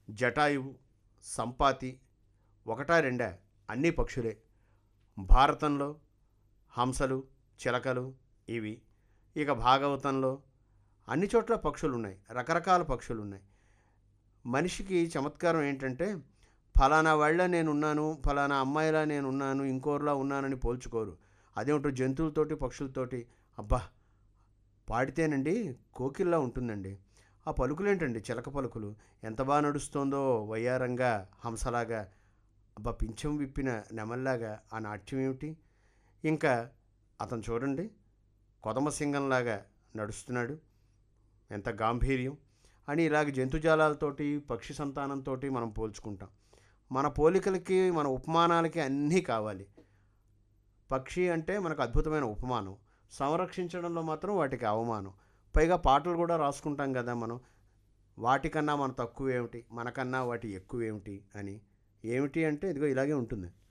జటాయువు సంపాతి ఒకటా రెండా అన్నీ పక్షులే భారతంలో హంసలు చిలకలు ఇవి ఇక భాగవతంలో అన్ని చోట్ల పక్షులు ఉన్నాయి రకరకాల పక్షులు ఉన్నాయి మనిషికి చమత్కారం ఏంటంటే ఫలానా వాళ్ళ నేను ఉన్నాను ఫలానా అమ్మాయిలా నేను ఉన్నాను ఇంకోరిలా ఉన్నానని పోల్చుకోరు అదేమిటో జంతువులతోటి పక్షులతోటి అబ్బా పాడితేనండి కోకిల్లా ఉంటుందండి ఆ పలుకులేంటండి చిలక పలుకులు ఎంత బాగా నడుస్తోందో వయ్యారంగా హంసలాగా అబ్బా పింఛం విప్పిన నెమల్లాగా ఆ నాట్యం ఏమిటి ఇంకా అతను చూడండి కొదమసింగంలాగా నడుస్తున్నాడు ఎంత గాంభీర్యం అని ఇలాగ జంతుజాలాలతోటి పక్షి సంతానంతో మనం పోల్చుకుంటాం మన పోలికలకి మన ఉపమానాలకి అన్నీ కావాలి పక్షి అంటే మనకు అద్భుతమైన ఉపమానం సంరక్షించడంలో మాత్రం వాటికి అవమానం పైగా పాటలు కూడా రాసుకుంటాం కదా మనం వాటికన్నా మన తక్కువ ఏమిటి మనకన్నా వాటి ఎక్కువ ఏమిటి అని ఏమిటి అంటే ఇదిగో ఇలాగే ఉంటుంది